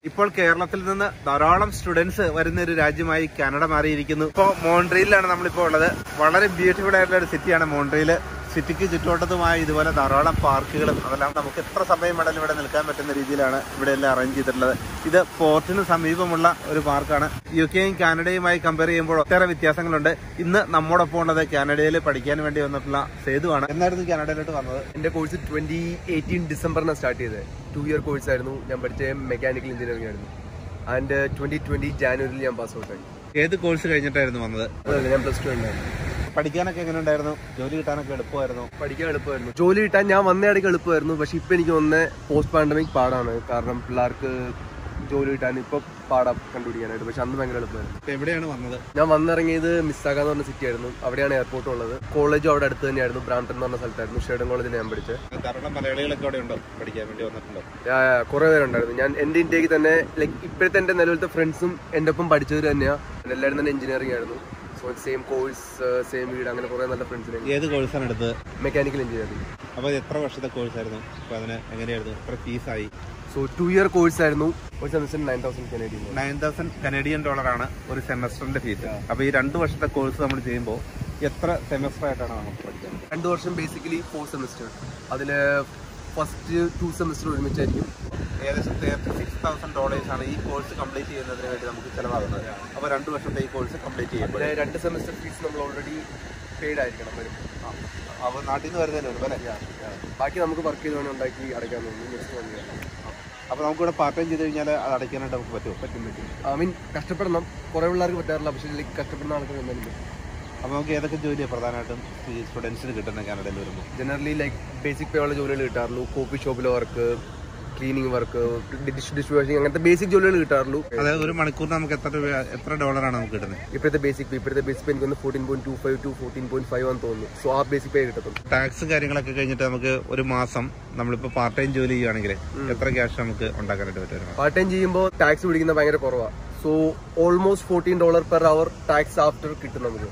ഇപ്പോൾ കേരളത്തിൽ നിന്ന് ധാരാളം സ്റ്റുഡൻസ് വരുന്ന ഒരു രാജ്യമായി കാനഡ മാറിയിരിക്കുന്നു ഇപ്പോൾ മോൺട്രിയിലാണ് നമ്മളിപ്പോൾ ഉള്ളത് വളരെ ബ്യൂട്ടിഫുൾ ആയിട്ടുള്ള ഒരു സിറ്റിയാണ് മോൺട്രിയിൽ സിറ്റിക്ക് ചുറ്റുവട്ടത്തുമായി ഇതുപോലെ ധാരാളം പാർക്കുകളും അതെല്ലാം നമുക്ക് എത്ര സമയം വേണമെങ്കിലും ഇവിടെ നിൽക്കാൻ പറ്റുന്ന രീതിയിലാണ് ഇവിടെ എല്ലാം അറേഞ്ച് ചെയ്തിട്ടുള്ളത് ഇത് പോർട്ടിന് സമീപമുള്ള ഒരു പാർക്കാണ് യു കെയും കാനഡയുമായി കമ്പയർ ചെയ്യുമ്പോൾ ഒട്ടേറെ വ്യത്യാസങ്ങളുണ്ട് ഇന്ന് നമ്മോടൊപ്പം ഉള്ളത് കാനഡയിൽ പഠിക്കാൻ വേണ്ടി വന്നിട്ടുള്ള സേതുവാണ് എന്നായിരുന്നു കാനഡയിലോട്ട് വന്നത് എന്റെ കോഴ്സ് ട്വന്റി എയ്റ്റീൻ ഡിസംബറിനാണ് സ്റ്റാർട്ട് ചെയ്തത് ടു ഇയർ കോഴ്സ് ആയിരുന്നു ഞാൻ പഠിച്ച മെക്കാനിക്കൽ എഞ്ചിനീയറിംഗ് ആയിരുന്നു ആൻഡ് ട്വന്റി ട്വന്റി ജാനുവരിയിൽ ഞാൻ പാസ് ഔട്ട് ആയി ഏത് കോഴ്സ് കഴിഞ്ഞിട്ടായിരുന്നു വന്നത് അതല്ല ഞാൻ പ്ലസ് ടു ഉണ്ടായിരുന്നു പഠിക്കാനൊക്കെ എങ്ങനെ ഉണ്ടായിരുന്നു ജോലി കിട്ടാനൊക്കെ എളുപ്പമായിരുന്നു പഠിക്കാൻ എളുപ്പമായിരുന്നു ജോലി കിട്ടാൻ ഞാൻ വന്ന ഇടയ്ക്ക് എളുപ്പമായിരുന്നു പക്ഷെ ഇപ്പൊ എനിക്ക് വന്ന പോസ്റ്റ് പാൻഡമിക് പാടാണ് കാരണം പിള്ളേർക്ക് ജോലി കിട്ടാൻ ഇപ്പൊ പാടാ കണ്ടുപിടിക്കാനായിട്ട് പക്ഷെ അന്ന് ഭയങ്കര എളുപ്പമായിരുന്നു ഇപ്പൊ എവിടെയാണ് വന്നത് ഞാൻ വന്നിറങ്ങിയത് മിസ്സാക എന്ന് പറഞ്ഞ സിറ്റി ആയിരുന്നു അവിടെയാണ് എയർപോർട്ട് ഉള്ളത് കോളേജും അവിടെ അടുത്ത് തന്നെയായിരുന്നു ബ്രാംപ്ടൺ എന്ന് പറഞ്ഞ സ്ഥലത്തായിരുന്നു ഷേഡൻ കോളേജിൽ ഞാൻ പഠിച്ചത് ധാരാളം മലയാളികളൊക്കെ അവിടെ ഉണ്ടോ പഠിക്കാൻ വേണ്ടി വന്നിട്ടുണ്ടോ കുറെ പേരുണ്ടായിരുന്നു ഞാൻ എന്റെ ഇന്ത്യക്ക് തന്നെ ലൈക്ക് ഇപ്പോഴത്തെ എന്റെ നിലവിലത്തെ ഫ്രണ്ട്സും എന്റെ ഒപ്പം പഠിച്ചവർ തന്നെയാണ് എല്ലാവരും തന്നെ എഞ്ചിനീയറിംഗ് ആയിരുന്നു സോ സെയിം കോഴ്സ് സെയിം വീട് അങ്ങനെ കുറെ നല്ല ഫ്രണ്ട്സിനെ ഏത് കോഴ്സാണ് എടുത്തത് മെക്കാനിക്കൽ എഞ്ചിനീയറിംഗ് അപ്പോൾ എത്ര വർഷത്തെ കോഴ്സായിരുന്നു അപ്പോൾ അതിന് എങ്ങനെയായിരുന്നു എത്ര ഫീസായി സോ ടു ഇയർ കോഴ്സ് ആയിരുന്നു ഒരു semester nine thousand Canadian nine thousand Canadian ഡോളറാണ് ഒരു സെമസ്റ്ററിന്റെ ഫീസ് അപ്പോൾ ഈ രണ്ട് വർഷത്തെ കോഴ്സ് നമ്മൾ ചെയ്യുമ്പോൾ എത്ര സെമസ്റ്റർ ആയിട്ടാണ് നമുക്ക് പഠിക്കുന്നത് രണ്ട് വർഷം ബേസിക്കലി ഫോർ സെമസ്റ്റർ അതിൽ ഫസ്റ്റ് ടു സെമസ്റ്റർ ഒരുമിച്ചായിരിക്കും ഏകദേശം തേർട്ടി സിക്സ് തൗസൻഡ് ഡോളേഴ്സ് ആണ് ഈ കോഴ്സ് കംപ്ലീറ്റ് ചെയ്യുന്നതിന് വേണ്ടി നമുക്ക് ചിലവാകുന്നത് അപ്പോൾ രണ്ട് വർഷത്തെ ഈ കോഴ്സ് കംപ്ലീറ്റ് ചെയ്യുമ്പോൾ അതിലെ രണ്ട് സെമസ്റ്റർ ഫീസ് നമ്മൾ ഓൾറെഡി പെയ്ഡ് ആയിരിക്കണം വരും അപ്പോൾ നാട്ടിൽ നിന്ന് വരുന്നതിന് മുൻപ് അല്ലേ ബാക്കി നമുക്ക് വർക്ക് ചെയ്ത് വേണം ഉണ്ടാക്കി അടയ്ക്കാൻ തോന്നുന്നു നെക്സ്റ്റ് വൺ ഇയർ അപ്പോൾ നമുക്കിവിടെ പാർട്ട് ടൈം ചെയ്ത് കഴിഞ്ഞാൽ അത് അടയ്ക്കാനായിട്ട് നമുക്ക് പറ്റുമോ പറ്റും പറ്റും ഐ മീൻ കഷ്ടപ്പെടണം കുറേ പിള്ളേർക്ക് പറ്റാറില്ല പക്ഷേ ലൈക്ക് കഷ്ടപ്പെടുന്ന ആൾക്കാർ എന്തായാലും പറ്റും അപ്പോൾ നമുക്ക് ഏതൊക്കെ ജോലിയാണ് പ്രധാനമായിട്ടും ഈ സ്റ്റുഡൻസിന് കിട്ടുന്നത് കാനഡയിൽ വരുമ്പോൾ ജനറലി ലൈക്ക് ബേസിക് പേ ഉള്ള ജോലികൾ കിട്ടാറുള്ളൂ കോഫി ഷോപ്പിലെ work cleaning work dish dish washing അങ്ങനത്തെ ബേസിക് ജോലികൾ കിട്ടാറുള്ളൂ അതായത് ഒരു മണിക്കൂറിന് നമുക്ക് എത്ര രൂപ എത്ര ഡോളറാണ് നമുക്ക് കിട്ടുന്നത് ഇപ്പോഴത്തെ ബേസിക് പേ ഇപ്പോഴത്തെ ബേസിക് പേ എനിക്ക് ഒന്ന് fourteen point two five two fourteen point five ആണെന്ന് തോന്നുന്നു സോ ആ ബേസിക് പേ കിട്ടത്തുള്ളൂ ടാക്സ് കാര്യങ്ങളൊക്കെ കഴിഞ്ഞിട്ട് നമുക്ക് ഒരു മാസം നമ്മളിപ്പോൾ പാർട്ട് ടൈം ജോലി ചെയ്യുകയാണെങ്കിൽ എത്ര ക്യാഷ് നമുക്ക് ഉണ്ടാക്കാനായിട്ട് പറ്റും പാർട്ട് ടൈം ചെയ്യുമ്പോൾ ടാക്സ് പിടിക്കുന്നത് ഭയങ്കര കുറവാണ് so almost fourteen dollar per hour tax after കിട്ടും നമുക്ക്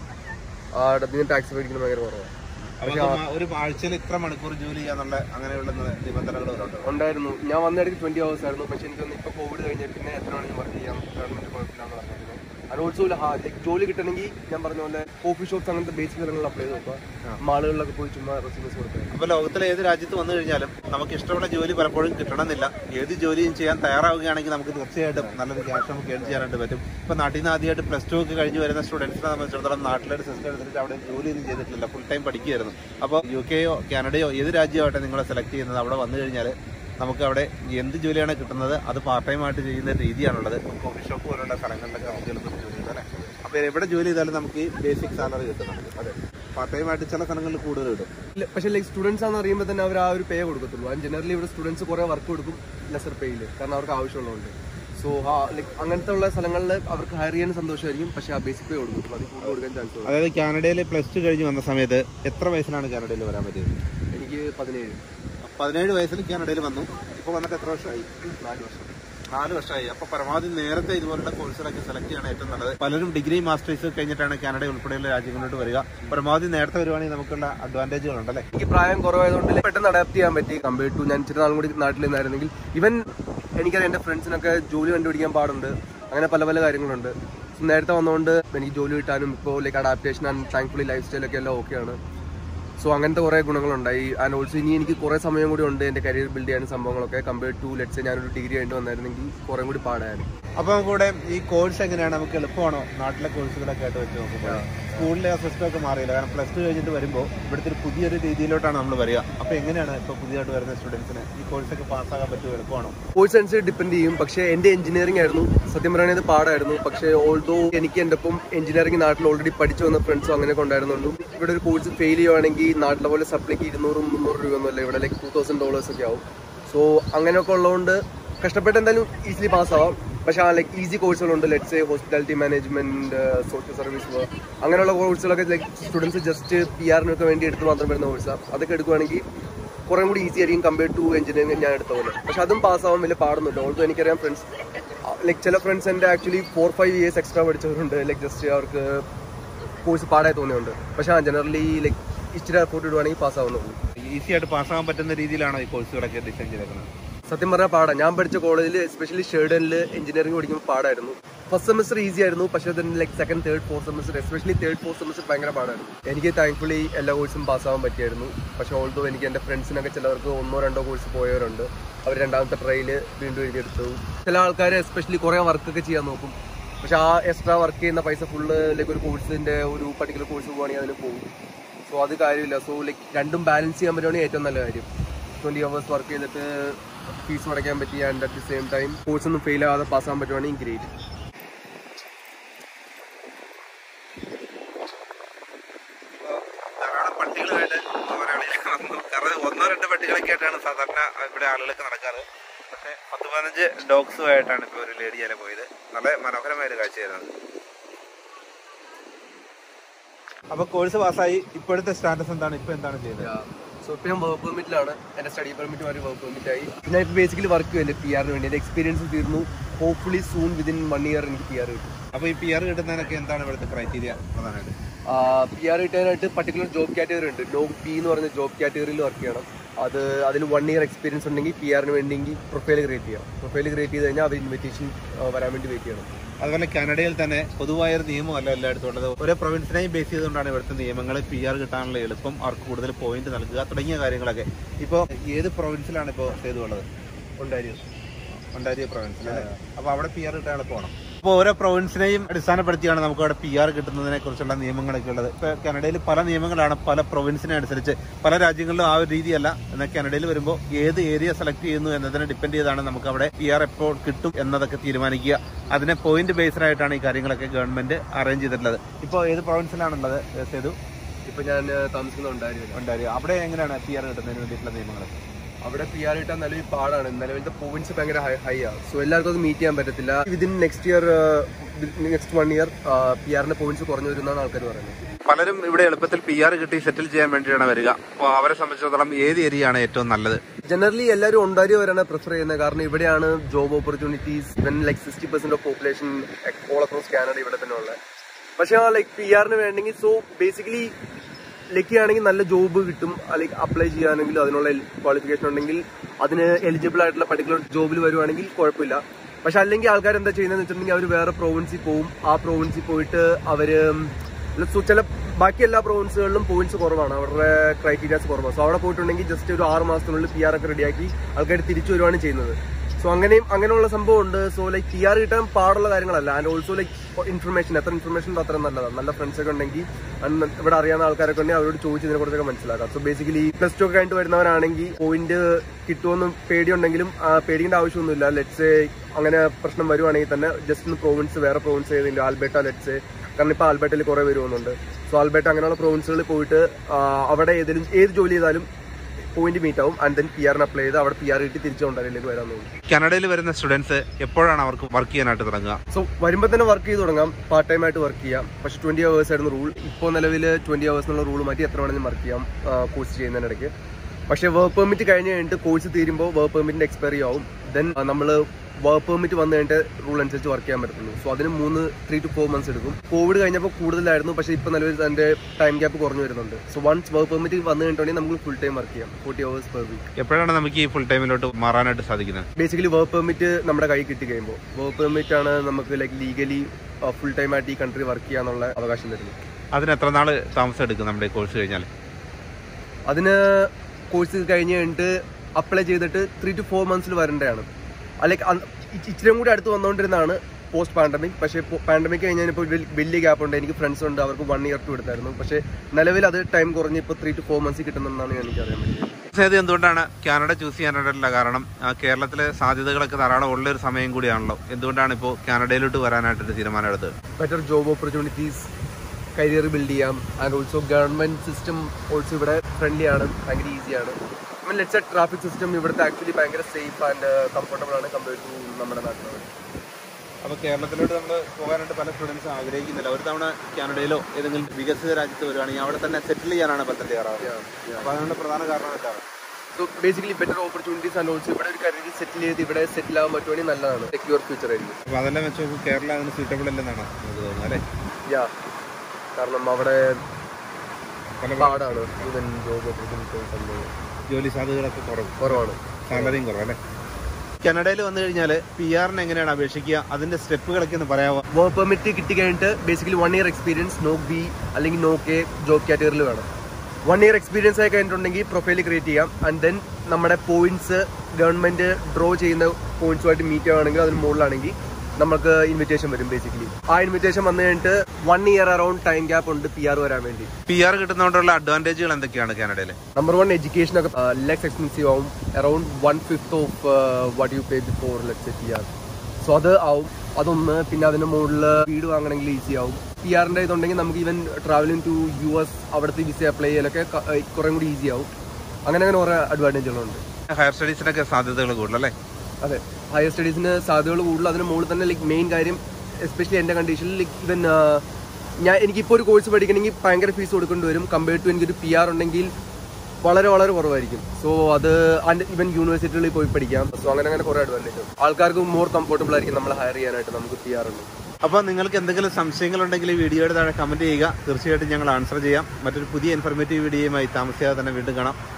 ആ ഡബിന് ടാക്സ് മേടിക്കുന്നത് ഭയങ്കര കുറവാണ് അപ്പോൾ ഒരു ആഴ്ചയിൽ ഇത്ര മണിക്കൂർ ജോലി ചെയ്യാന്നുള്ള അങ്ങനെയുള്ള നിബന്ധനകളുണ്ട് ഉണ്ടായിരുന്നു ഞാൻ വന്ന ഇടയ്ക്ക് ട്വന്റി അവേഴ്സ് ആയിരുന്നു പക്ഷെ എനിക്ക് തോന്നുന്നു ഇപ്പൊ കോവിഡ് കഴിഞ്ഞ പിന്നെ എത്ര വേണമെങ്കിലും വർക്ക് ചെയ്യാം ഗവൺമെന്റ് കുഴപ്പമില്ലാന്ന് പറഞ്ഞത് അത് ഓൾസോ ലൈക്ക് ജോലി കിട്ടണമെങ്കിൽ ഞാൻ പറഞ്ഞ പോലെ കോഫി ഷോപ്സ് അങ്ങനത്തെ ബേസിക് സ്ഥലങ്ങളിൽ അപ്ലൈ ചെയ്ത് നോക്കുക മാളുകളിലൊക്കെ പോയി ചുമ്മാ റെസ്യൂമസ് കൊടുക്കുക അപ്പോൾ ലോകത്തിലെ ഏത് രാജ്യത്ത് വന്നു കഴിഞ്ഞാലും നമുക്ക് ഇഷ്ടമുള്ള ജോലി പലപ്പോഴും കിട്ടണമെന്നില്ല ഏത് ജോലിയും ചെയ്യാൻ തയ്യാറാവുകയാണെങ്കിൽ നമുക്ക് തീർച്ചയായിട്ടും നല്ലൊരു ക്യാഷ് നമുക്ക് ഏൺ ചെയ്യാനായിട്ട് പറ്റും ഇപ്പോൾ നാട്ടിൽ നിന്ന് ആദ്യമായിട്ട് പ്ലസ് ടു ഒക്കെ കഴിഞ്ഞ് വരുന്ന സ്റ്റുഡൻസിനെ സംബന്ധിച്ചിടത്തോളം നാട്ടിലൊരു സിസ്റ്റം എടുത്തിട്ട് അവിടെ ജോലിയൊന്നും ചെയ്തിട്ടില്ല ഫുൾ ടൈം പഠിക്കുകയായിരുന്നു അപ്പോൾ യു കെയോ കാനഡയോ ഏത് രാജ്യമായിട്ട് നിങ്ങളെ സെലക്ട് ചെയ്യുന്നത് അവിടെ വന്നു കഴിഞ്ഞാൽ നമുക്ക് അവിടെ എന്ത് ജോലിയാണ് കിട്ടുന്നത് അത് പാർട്ട് ടൈം ആയിട്ട് ചെയ്യുന്ന രീതിയാണുള്ളത് കോഫി ഷോപ്പ് പോലുള്ള സ്ഥലങ്ങളിലൊക്കെ നമുക്ക് എളുപ്പത്തിൽ ജോലി ചെയ്താൽ അപ്പോൾ എവിടെ ജോലി ചെയ്താലും നമുക്ക് ഈ ബേസിക് സാലറി കിട്ടും നമുക്ക് അതെ പാർട്ട് ടൈം ആയിട്ട് ചില സ്ഥലങ്ങളിൽ കൂടുതൽ കിട്ടും ഇല്ല, പക്ഷേ ലൈക്ക് സ്റ്റുഡൻസ് ആണെന്ന് അറിയുമ്പോൾ തന്നെ അവർ ആ ഒരു പേ കൊടുക്കത്തുള്ളൂ ആൻഡ് ജനറലി ഇവിടെ സ്റ്റുഡൻസ് കുറേ വർക്ക് കൊടുക്കും ലെസർ പേയിൽ കാരണം അവർക്ക് ആവശ്യമുള്ളതുകൊണ്ട് സോ ആ ലൈക്ക് അങ്ങനത്തെ ഉള്ള സ്ഥലങ്ങളിൽ അവർക്ക് ഹയർ ചെയ്യാൻ സന്തോഷമായിരിക്കും പക്ഷേ ആ ബേസിക് പേ കൊടുക്കും അതിൽ കൂടുതൽ കൊടുക്കാൻ ചാൻസ് ഉണ്ട് അതായത് കാനഡയിൽ പ്ലസ് ടു കഴിഞ്ഞ് വന്ന സമയത്ത് എത്ര വയസ്സിലാണ് കാനഡയിൽ വരാൻ പറ്റിയത് എനിക്ക് പതിനേഴ് പതിനേഴ് വയസ്സിൽ കാനഡയിൽ വന്നു ഇപ്പോൾ വന്നിട്ട് എത്ര വർഷമായി നാല് വർഷം നാല് വർഷമായി അപ്പൊ പരമാവധി നേരത്തെ ഇതുപോലുള്ള കോഴ്സുകളൊക്കെ സെലക്ട് ചെയ്യണം ഏറ്റവും നല്ലത് പലരും ഡിഗ്രി മാസ്റ്റേഴ്സ് കഴിഞ്ഞിട്ടാണ് കാനഡ ഉൾപ്പെടെയുള്ള രാജ്യങ്ങളിലോട്ട് വരിക പരമാവധി നേരത്തെ വരുവാണെങ്കിൽ നമുക്കുള്ള അഡ്വാൻറ്റേജുകൾ ഉണ്ടല്ലേ എനിക്ക് പ്രായം കുറവായതുകൊണ്ട് പെട്ടെന്ന് അഡാപ്റ്റ് ചെയ്യാൻ പറ്റി കമ്പയർ ടു ഞാൻ ഇച്ചിരി നാളും കൂടി നാട്ടിൽ നിന്നായിരുന്നെങ്കിൽ ഇവൻ എനിക്കറിയാം എൻ്റെ ഫ്രണ്ട്സിനൊക്കെ ജോലി കണ്ടുപിടിക്കാൻ പാടുണ്ട് അങ്ങനെ പല പല കാര്യങ്ങളുണ്ട് നേരത്തെ വന്നുകൊണ്ട് എനിക്ക് ജോലി കിട്ടാനും ഇപ്പോൾ like adaptation and thankfully life സ്റ്റൈലൊക്കെ എല്ലാം ഓക്കെയാണ് സോ അങ്ങനത്തെ കുറേ ഗുണങ്ങളുണ്ടായി ആൻഡ് ഓൾസോ ഇനി എനിക്ക് കുറേ സമയം കൂടി ഉണ്ട് എൻ്റെ കരിയർ ബിൽഡ് ചെയ്യാനും സംഭവങ്ങളൊക്കെ കമ്പയർ ടു ലെറ്റ്സ് ഞാനൊരു ഡിഗ്രി കഴിഞ്ഞിട്ട് വന്നായിരുന്നെങ്കിൽ കുറേ കൂടി പാടായിരുന്നു അപ്പൊ കൂടെ ഈ കോഴ്സ് എങ്ങനെയാണ് നമുക്ക് എളുപ്പമാണോ നാട്ടിലെ കോഴ്സുകളൊക്കെ ആയിട്ട് വെച്ച് നോക്കുമ്പോൾ സ്കൂളിലെ ആ സിസ്റ്റം ഒക്കെ മാറിയില്ല കാരണം പ്ലസ് ടു കഴിഞ്ഞിട്ട് വരുമ്പോൾ ഇവിടുത്തെ ഒരു പുതിയൊരു രീതിയിലോട്ടാണ് നമ്മൾ വരിക അപ്പൊ എങ്ങനെയാണ് ഇപ്പൊ പുതിയതായിട്ട് വരുന്ന സ്റ്റുഡൻസിന് ഈ കോഴ്സൊക്കെ പാസ്സാകാൻ പറ്റുമോ എളുപ്പമാണോ കോഴ്സ് അനുസരിച്ച് ഡിപ്പെൻഡ് ചെയ്യും പക്ഷേ എൻ്റെ എഞ്ചിനീയറിംഗ് ആയിരുന്നു സത്യം പറയുന്നത് പാടായിരുന്നു പക്ഷേ ഓൾദോ എനിക്ക് എൻ്റെ ഒപ്പം എഞ്ചിനീയറിംഗ് നാട്ടിൽ ഓൾറെഡി പഠിച്ചു വന്ന ഫ്രണ്ട്സും അങ്ങനെയൊക്കെ ഉണ്ടായിരുന്നുള്ളൂ ഇവിടെ ഒരു കോഴ്സ് ഫെയിൽ ചെയ്യുവാണെങ്കിൽ നാട്ടിലെ പോലെ സപ്ലിക്ക് ഇരുന്നൂറും മുന്നൂറ് രൂപ ഒന്നുമല്ല ഇവിടെ ലൈക്ക് ടൂ തൗസൻഡ് ഡോളേഴ്സ് ഒക്കെ ആവും സോ അങ്ങനെയൊക്കെ ഉള്ളതുകൊണ്ട് കഷ്ടപ്പെട്ട് എന്തായാലും ഈസിലി പാസ്സാവാം പക്ഷേ ആ ലൈക്ക് ഈസി കോഴ്സുകളുണ്ട് let's hospitality management social service work അങ്ങനെയുള്ള കോഴ്സുകളൊക്കെ ലൈക്ക് സ്റ്റുഡൻസ് ജസ്റ്റ് പി ആറിനൊക്കെ വേണ്ടി എടുത്ത് മാത്രം വരുന്ന കോഴ്സാണ് അതൊക്കെ എടുക്കുവാണെങ്കിൽ കുറേ കൂടി ഈസി ആയിരിക്കും കമ്പയർ ടു എഞ്ചിനീയറിംഗ് ഞാൻ എടുത്ത പോലെ പക്ഷെ അതും പാസ്സാവാൻ വലിയ പാടൊന്നുമില്ല ഓൾസോ എനിക്കറിയാം ഫ്രണ്ട്സ് ലൈക്ക് ചില ഫ്രണ്ട്സ് എൻ്റെ actually four five years extra പഠിച്ചവരുണ്ട് ലൈക്ക് ജസ്റ്റ് അവർക്ക് കോഴ്സ് പാടായി തോന്നിയുണ്ട് പക്ഷെ ആ ജനറലി ലൈക്ക് ഇച്ചിരി എഫോർട്ട് ഇടുവാണെങ്കിൽ പാസ്സാവുന്നുള്ളൂ ഈസി ആയിട്ട് പാസ്സാകാൻ പറ്റുന്ന രീതിയിലാണോ ഈ കോഴ്സുകളൊക്കെ ഡിസൈൻ ചെയ്തേക്കുന്നത് സത്യം പറഞ്ഞാൽ പാടാം ഞാൻ പഠിച്ച കോളേജിൽ എസ്പെഷ്യലി ഷേർഡനിൽ എഞ്ചിനീയറിംഗ് പഠിക്കുമ്പോൾ പാടായിരുന്നു ഫസ്റ്റ് സെമസ്റ്റർ ഈസി ആയിരുന്നു പക്ഷേ അതിന് like second third fourth semester especially third fourth semester ഭയങ്കര പാടായിരുന്നു എനിക്ക് താങ്ക്ഫുള്ളി എല്ലാ കോഴ്സും പാസ്സാവാൻ പറ്റിയായിരുന്നു പക്ഷേ ഓൾദോ എനിക്ക് എൻ്റെ ഫ്രണ്ട്സിനൊക്കെ ചിലവർക്ക് ഒന്നോ രണ്ടോ കോഴ്സ് പോയവരുണ്ട് അവർ രണ്ടാമത്തെ ട്രയൽ വീണ്ടും എഴുതിയെടുത്തു ചില ആൾക്കാർ എസ്പെഷ്യലി കുറേ വർക്കൊക്കെ ചെയ്യാൻ നോക്കും പക്ഷെ ആ എക്സ്ട്രാ വർക്ക് ചെയ്യുന്ന പൈസ ഫുള്ള് ലൈക്ക് ഒരു കോഴ്സിന്റെ ഒരു പർട്ടിക്കുലർ കോഴ്സ് പോവുകയാണെങ്കിൽ അതിന് പോകും സോ അത് കാര്യമില്ല സോ ലൈക്ക് രണ്ടും ബാലൻസ് ചെയ്യാൻ പറ്റുവാണെങ്കിൽ ഏറ്റവും നല്ല കാര്യം ട്വന്റി അവേഴ്സ് വർക്ക് ചെയ്തിട്ട് ഫീസ് അടയ്ക്കാൻ പറ്റി and at the same time course ഒന്നും ഫെയിൽ ആവാതെ പാസ്സാകാൻ പറ്റുവാണെങ്കിൽ ഗ്രേറ്റ് ധാരാളം പട്ടികളുമായിട്ട് മലയാളികൾ വന്നു കാരണം ഒന്നോ രണ്ടോ പട്ടികളൊക്കെ ആയിട്ടാണ് സാധാരണ ഇവിടെ ആളുകളൊക്കെ നടക്കാറ് പക്ഷെ പത്ത് പതിനഞ്ച് ഡോഗ്സുമായിട്ടാണ് ഇപ്പോൾ ഒരു ലേഡി അല പോയത് നല്ല മനോഹരമായ ഒരു കാഴ്ചയായിരുന്നു അത്. അപ്പൊ കോഴ്സ് പാസ്സായി ഇപ്പോഴത്തെ സ്റ്റാറ്റസ് എന്താണ് ഇപ്പൊ എന്താണ് ചെയ്യുന്നത് സോ ഇപ്പൊ ഞാൻ വർക്ക് പെർമിറ്റിലാണ് എന്റെ സ്റ്റഡി പെർമിറ്റ് മാറി വർക്ക് പെർമിറ്റ് ആയി ഞാൻ ഇപ്പൊ ബേസിക്കലി വർക്ക് ചെയ്യല്ലേ പി ആറിന് വേണ്ടി എന്റെ എക്സ്പീരിയൻസ് തീർന്നു hopefully soon within one year എനിക്ക് പി ആർ കിട്ടും അപ്പൊ ഈ പി ആർ കിട്ടുന്നതിനൊക്കെ എന്താണ് ഇവിടുത്തെ ക്രൈറ്റീരിയ പ്രധാനമായിട്ട് പി ആർ കിട്ടാനായിട്ട് പർട്ടിക്കുലർ ജോബ് കാറ്റഗറി ഉണ്ട് ലോഗ് പി എന്ന് പറഞ്ഞ ജോബ് കാറ്റഗറിയിൽ വർക്ക് ചെയ്യണം അത് അതിൽ വൺ ഇയർ എക്സ്പീരിയൻസ് ഉണ്ടെങ്കിൽ പി ആറിന് വേണ്ടെങ്കിൽ പ്രൊഫൈൽ ക്രിയേറ്റ് ചെയ്യാം പ്രൊഫൈൽ ക്രിയേറ്റ് ചെയ്ത് കഴിഞ്ഞാൽ അവർ ഇൻവിറ്റേഷൻ വരാൻ വേണ്ടി വെയിറ്റ് ചെയ്യണം അതുപോലെ കാനഡയിൽ തന്നെ പൊതുവായ ഒരു നിയമമല്ല എല്ലായിടത്തും ഉള്ളത് ഓരോ പ്രൊവിൻസിനെയും ബേസ് ചെയ്തുകൊണ്ടാണ് ഇവിടുത്തെ നിയമങ്ങൾ പി ആർ കിട്ടാനുള്ള എളുപ്പം അവർക്ക് കൂടുതൽ പോയിന്റ് നൽകുക തുടങ്ങിയ കാര്യങ്ങളൊക്കെ ഇപ്പോൾ ഏത് പ്രൊവിൻസിലാണ് ഇപ്പോൾ ചെയ്തുള്ളത് ഉണ്ടായിരുന്നു ഒണ്ടാരിയ പ്രൊവിൻസിൽ അപ്പോൾ അവിടെ പി ആർ കിട്ടാൻ എളുപ്പമാണ് അപ്പോൾ ഓരോ പ്രൊവിൻസിനെയും അടിസ്ഥാനപ്പെടുത്തിയാണ് നമുക്ക് അവിടെ പി ആർ കിട്ടുന്നതിനെ കുറിച്ചുള്ള നിയമങ്ങളൊക്കെ ഉള്ളത് ഇപ്പോൾ കാനഡയിൽ പല നിയമങ്ങളാണ് പല പ്രൊവിൻസിനെ അനുസരിച്ച് പല രാജ്യങ്ങളിലും ആ ഒരു രീതിയല്ല എന്നാൽ കാനഡയിൽ വരുമ്പോൾ ഏത് ഏരിയ സെലക്ട് ചെയ്യുന്നു എന്നതിനെ ഡിപ്പെൻഡ് ചെയ്താണ് നമുക്ക് അവിടെ പി ആർ എപ്പോൾ കിട്ടും എന്നതൊക്കെ തീരുമാനിക്കുക അതിനെ പോയിന്റ് ബേസ്ഡ് ആയിട്ടാണ് ഈ കാര്യങ്ങളൊക്കെ ഗവൺമെന്റ് അറേഞ്ച് ചെയ്തിട്ടുള്ളത് ഇപ്പോൾ ഏത് പ്രൊവിൻസിലാണുള്ളത് സേതു ഇപ്പൊ ഞാൻ ഏഹ്, താമസിക്കുന്ന ഉണ്ടായിരുന്നു ഒണ്ടാരിയ അവിടെ എങ്ങനെയാണ് പി ആർ കിട്ടുന്നതിന് വേണ്ടിയിട്ടുള്ള നിയമങ്ങൾ അവിടെ പി ആർ കിട്ടാൻ നിലവിൽ പാടാണ് നിലവിലത്തെ പോയിന്റ്സ് ഭയങ്കര ഹൈ ഹൈ ആണ് സോ എല്ലാവർക്കും അത് മീറ്റ് ചെയ്യാൻ പറ്റത്തില്ല within next year next one year P ആറിന്റെ പോയിന്റ്സ് കുറഞ്ഞു വരുന്നതാണ് ആൾക്കാർ പറയുന്നത് പലരും ഇവിടെ എളുപ്പത്തിൽ പി ആർ കിട്ടി സെറ്റിൽ ചെയ്യാൻ വേണ്ടിയാണ് വരിക അപ്പോൾ അവരെ സംബന്ധിച്ചിടത്തോളം ഏത് ഏരിയ ആണ് ഏറ്റവും നല്ലത് ജനറലി എല്ലാവരും ഒണ്ടാരിയോ വരാണ് പ്രിഫർ ചെയ്യുന്നത് കാരണം ഇവിടെയാണ് job opportunities even like sixty percent of population all across Canada ഇവിടെ തന്നെ ഉള്ളത് പക്ഷെ ലൈക്ക് പി ആറിന് വേണമെങ്കിൽ സോ ബേസിക്കലി ലക്കി ആണെങ്കിൽ നല്ല ജോബ് കിട്ടും അല്ലെങ്കിൽ അപ്ലൈ ചെയ്യാനെങ്കിൽ അതിനുള്ള ക്വാളിഫിക്കേഷൻ ഉണ്ടെങ്കിൽ അതിന് എലിജിബിൾ ആയിട്ടുള്ള പർട്ടിക്കുലർ ജോബിൽ വരുവാണെങ്കിൽ കുഴപ്പമില്ല പക്ഷെ അല്ലെങ്കിൽ ആൾക്കാർ എന്താ ചെയ്യുന്നതെന്ന് വെച്ചിട്ടുണ്ടെങ്കിൽ അവർ വേറെ പ്രോവിൻസിൽ പോവും ആ പ്രോവിൻസിൽ പോയിട്ട് അവര് സോ ചില ബാക്കി എല്ലാ പ്രോവിൻസുകളിലും പോയിന്റ്സ് കുറവാണ് അവരുടെ ക്രൈറ്റീരിയാസ് കുറവാണ് സോ അവിടെ പോയിട്ടുണ്ടെങ്കിൽ ജസ്റ്റ് ഒരു ആറ് മാസത്തിനുള്ളിൽ പി ആർ ഒക്കെ റെഡിയാക്കി ആൾക്കാർ തിരിച്ചു വരുവാണ് ചെയ്യുന്നത് സോ അങ്ങനെയും അങ്ങനെയുള്ള സംഭവം ഉണ്ട് സോ ലൈക്ക് പി ആർ കിട്ടാൻ പാടുള്ള കാര്യങ്ങളല്ല ആൻഡ് ഓൾസോ ലൈക്ക് ഇൻഫർമേഷൻ എത്ര ഇൻഫർമേഷൻ അത്ര നല്ലതാണ് നല്ല ഫ്രണ്ട്സ് ഒക്കെ ഉണ്ടെങ്കിൽ and ഇവിടെ അറിയാവുന്ന ആൾക്കാരൊക്കെ ഉണ്ടെങ്കിൽ അവരോട് ചോദിച്ച് ഇതിനെ കുറിച്ചൊക്കെ മനസ്സിലാക്കാം സോ ബേസിക്കലി പ്ലസ് ടു ഒക്കെ കഴിഞ്ഞിട്ട് വരുന്നവരാണെങ്കിൽ പോയിന്റ് കിട്ടുമെന്ന് പേടിയുണ്ടെങ്കിലും ആ, പേടിക്കേണ്ട ആവശ്യമൊന്നുമില്ല ലെറ്റ്സ് അങ്ങനെ പ്രശ്നം വരുവാണെങ്കിൽ തന്നെ ജസ്റ്റ് ഒന്ന് പ്രോവിൻസ് വേറെ പ്രോവിൻസ് ഏതെങ്കിലും ആൽബർട്ട ലെറ്റ്സ് കാരണം ഇപ്പൊ ആൽബർട്ടിൽ കുറെ പേര് പോകുന്നുണ്ട് സോ ആൽബർട്ട് അങ്ങനെയുള്ള പ്രോവിൻസുകളിൽ പോയിട്ട് ആ, അവിടെ ഏതെങ്കിലും ഏത് ജോലി ചെയ്താലും പോയിന്റ് മീറ്റ് ആവും ആൻഡ് ദെൻ പി ആറിന് അപ്ലൈ ചെയ്ത് അവിടെ പി ആർ കിട്ടി തിരിച്ചു കൊണ്ടുവരിലേക്ക് വരാൻ തോന്നും കാനഡയിൽ വരുന്ന സ്റ്റുഡൻസ് എപ്പോഴാണ് അവർക്ക് വർക്ക് ചെയ്യാനായിട്ട് തുടങ്ങുക സോ വരുമ്പോൾ തന്നെ വർക്ക് ചെയ്ത് തുടങ്ങാം പാർട്ട് ടൈം ആയിട്ട് വർക്ക് ചെയ്യാം പക്ഷെ ട്വന്റി അവേഴ്സ് ആയിരുന്നു റൂൾ ഇപ്പോൾ നിലവിൽ ട്വന്റി അവേഴ്സ് എന്നുള്ള റൂൾ മാറ്റി എത്ര വേണമെങ്കിലും വർക്ക് ചെയ്യാം കോഴ്സ് ചെയ്യുന്നതിനിടയ്ക്ക് പക്ഷേ വർക്ക് പെർമിറ്റ് കഴിഞ്ഞ് കഴിഞ്ഞിട്ട് കോഴ്സ് തീരുമ്പോൾ വർക്ക് പെർമിറ്റിന്റെ എക്സ്പയറി ആവും ദെൻ നമ്മൾ വർക്ക് പെർമിറ്റ് വന്നു കഴിഞ്ഞിട്ട് റൂൾ അനുസരിച്ച് വർക്ക് ചെയ്യാൻ പറ്റുള്ളൂ സോ അതിന് മൂന്ന് ത്രീ ടു ഫോർ മന്ത്സ് എടുക്കും കോവിഡ് കഴിഞ്ഞപ്പോൾ കൂടുതലായിരുന്നു പക്ഷേ ഇപ്പോൾ നിലവിൽ അതിന്റെ ടൈം ഗ്യാപ്പ് കുറഞ്ഞു വരുന്നുണ്ട് സോ വൺസ് വർക്ക് പെർമിറ്റ് വന്നു കഴിഞ്ഞിട്ടുണ്ടെങ്കിൽ നമുക്ക് ഫുൾ ടൈം വർക്ക് ചെയ്യാം ഫോർട്ടി അവേഴ്സ് പെർ വീക്ക് എപ്പോഴാണ് നമുക്ക് ഈ ഫുൾ ടൈമിലോട്ട് മാറാനായിട്ട് സാധിക്കുന്നത് ബേസിക്കലി വർക്ക് പെർമിറ്റ് നമ്മുടെ കൈ കിട്ടി കഴിയുമ്പോൾ വർക്ക് പെർമിറ്റ് ആണ് നമുക്ക് ലൈക്ക് ലീഗലി ഫുൾ ടൈം ആയിട്ട് ഈ കൺട്രി വർക്ക് ചെയ്യാനുള്ള അവകാശം തരുന്നത് അതിന് എത്ര നാൾ താമസം എടുക്കും നമ്മുടെ കോഴ്സ് കഴിഞ്ഞാൽ അതിന് കോഴ്സ് കഴിഞ്ഞ് കഴിഞ്ഞിട്ട് അപ്ലൈ ചെയ്തിട്ട് ത്രീ ടു ഫോർ മന്ത്സിൽ വരേണ്ടതാണ് അല്ലെങ്കിൽ ഇച്ചിരിയും കൂടി അടുത്ത് വന്നുകൊണ്ടിരുന്നതാണ് പോസ്റ്റ് പാൻഡമിക് പക്ഷേ പാൻഡമിക് കഴിഞ്ഞപ്പോൾ വലിയ ഗ്യാപ്പ് ഉണ്ട് എനിക്ക് ഫ്രണ്ട്സ് ഉണ്ട് അവർക്ക് വൺ ഇയർ ടു എടുത്തായിരുന്നു പക്ഷേ നിലവിൽ അത് ടൈം കുറഞ്ഞ് ഇപ്പോൾ ത്രീ ടു ഫോർ മന്ത്സ് കിട്ടുന്നതെന്നാണ് എനിക്ക് അറിയാൻ പറ്റിയത് സേത് എന്തുകൊണ്ടാണ് കാനഡ ചൂസ് ചെയ്യാനായിട്ടുള്ള കാരണം ആ, കേരളത്തിലെ സാധ്യതകളൊക്കെ ധാരാളം ഉള്ള ഒരു സമയം കൂടിയാണല്ലോ എന്തുകൊണ്ടാണ് ഇപ്പോൾ കാനഡയിലോട്ട് വരാനായിട്ടൊരു തീരുമാനം എടുത്തത് better job opportunities career build ചെയ്യാം and also government system also ഇവിടെ ഫ്രണ്ട്ലി ആണ് ഭയങ്കര ഈസിയാണ് ലെറ്റ്സ് ട്രാഫിക് സിസ്റ്റം ഇവിടുത്തെ ആക്ച്വലി ഭയങ്കര സേഫ് ആൻഡ് കംഫർട്ടബിൾ ആണ് കമ്പയർ ടു നമ്മുടെ നാട്ടിലോട് അപ്പോൾ കേരളത്തിലോട്ട് നമ്മൾ പോകാനായിട്ട് പല സ്റ്റുഡൻസും ആഗ്രഹിക്കുന്നില്ല ഒരു തവണ കാനഡയിലോ ഏതെങ്കിലും വികസിത രാജ്യത്ത് വരുവാണെങ്കിൽ അവിടെ തന്നെ സെറ്റിൽ ചെയ്യാനാണ് പദ്ധതി കയറാറ് അപ്പോൾ അതിനുള്ള പ്രധാന കാരണം എന്താണ് so basically better opportunities and also ഇവിടെ ഒരു കരിയർ സെറ്റിൽ ചെയ്ത് ഇവിടെ സെറ്റിൽ ആവാൻ പറ്റുവാണെങ്കിൽ നല്ലതാണ് സെക്യൂർ ഫ്യൂച്ചർ ആയിരിക്കും അപ്പോൾ അതെല്ലാം വെച്ച് നോക്കുമ്പോൾ കേരളം അതിന് സൂറ്റബിൾ അല്ലെന്നാണ് നമുക്ക് തോന്നുന്നത് അല്ലേ യാ കാരണം അവിടെ പല പാടാണ് ഈവൻ ജോബ് ഓപ്പർച്യൂണിറ്റീസ് ജോലി സാധ്യതകളൊക്കെ കുറവ് കുറവാണ് സാലറിയും കുറവ് അല്ലേ കാനഡയിൽ വന്നു കഴിഞ്ഞാൽ പി ആറിന് എങ്ങനെയാണ് അപേക്ഷിക്കുക അതിന്റെ സ്റ്റെപ്പുകളൊക്കെ ഒന്ന് പറയാമോ വർക്ക് പെർമിറ്റ് കിട്ടി കഴിഞ്ഞിട്ട് basically one year experience NOC B അല്ലെങ്കിൽ നോക്ക് എ ജോബ് കാറ്റഗറിയിൽ വേണം വൺ ഇയർ എക്സ്പീരിയൻസ് ആയി കഴിഞ്ഞിട്ടുണ്ടെങ്കിൽ പ്രൊഫൈൽ ക്രിയേറ്റ് ചെയ്യാം ആൻഡ് ദെൻ നമ്മുടെ പോയിന്റ്സ് ഗവൺമെന്റ് ഡ്രോ ചെയ്യുന്ന പോയിന്റ്സുമായിട്ട് മീറ്റ് ആവുകയാണെങ്കിൽ അതിന് മുകളിലാണെങ്കിൽ നമുക്ക് ഇൻവിറ്റേഷൻ വരും ബേസിക്കലി ആ ഇൻവിറ്റേഷൻ വന്നു കഴിഞ്ഞിട്ട് one year around time gap ഉണ്ട് പി ആർ വരാൻ വേണ്ടി പി ആർ കിട്ടുന്നതുകൊണ്ടുള്ള അഡ്വാൻറ്റേജുകൾ എന്തൊക്കെയാണ് കാനഡയിൽ നമ്പർ വൺ എഡ്യൂക്കേഷൻ ഒക്കെ ലെസ് എക്സ്പെൻസീവ് ആവും around one fifth of what you pay before let's P R so അത് ആവും അതൊന്ന് പിന്നെ അതിന്റെ മുകളിൽ വീട് വാങ്ങണമെങ്കിൽ ഈസി ആവും പി ആറിന്റെ ഇതുണ്ടെങ്കിൽ നമുക്ക് even travelling to U S അവിടുത്തെ വിസ അപ്ലൈ ചെയ്യലൊക്കെ ക- ഏഹ് കുറേ കൂടി ഈസി ആവും അങ്ങനെ അങ്ങനെ കുറേ അഡ്വാൻറ്റേജുകളുണ്ട് ഹയർ സ്റ്റഡീസിനൊക്കെ സാധ്യതകൾ കൂടുതലല്ലേ അതെ ഹയർ സ്റ്റഡീസിന് സാധ്യതകൾ കൂടുതൽ അതിന് മുകളിൽ തന്നെ ലൈക്ക് മെയിൻ കാര്യം എസ്പെഷ്യലി എൻ്റെ കണ്ടീഷനിൽ ലൈക്ക് ഇവൻ ഞാൻ എനിക്കിപ്പോൾ ഒരു കോഴ്സ് പഠിക്കണമെങ്കിൽ ഭയങ്കര ഫീസ് കൊടുക്കേണ്ടി വരും കമ്പയർഡ് ടു എനിക്കൊരു പി ആർ ഉണ്ടെങ്കിൽ വളരെ വളരെ കുറവായിരിക്കും സോ അത് ഇവൻ യൂണിവേഴ്സിറ്റികളിൽ പോയി പഠിക്കാം സോ അങ്ങനെ അങ്ങനെ കുറേ അഡ്വാൻറ്റേജ് ആൾക്കാർക്ക് മോർ കംഫർട്ടബിൾ ആയിരിക്കും നമ്മൾ ഹയർ ചെയ്യാനായിട്ട് നമുക്ക് പി ആർ ഉണ്ട് അപ്പോൾ നിങ്ങൾക്ക് എന്തെങ്കിലും സംശയങ്ങളുണ്ടെങ്കിൽ ഈ വീഡിയോയുടെ താഴെ കമന്റ് ചെയ്യുക തീർച്ചയായിട്ടും ഞങ്ങൾ ആൻസർ ചെയ്യാം മറ്റൊരു പുതിയ ഇൻഫർമേറ്റീവ് വീഡിയോയുമായി താമസിയാതെ തന്നെ വീണ്ടും കാണാം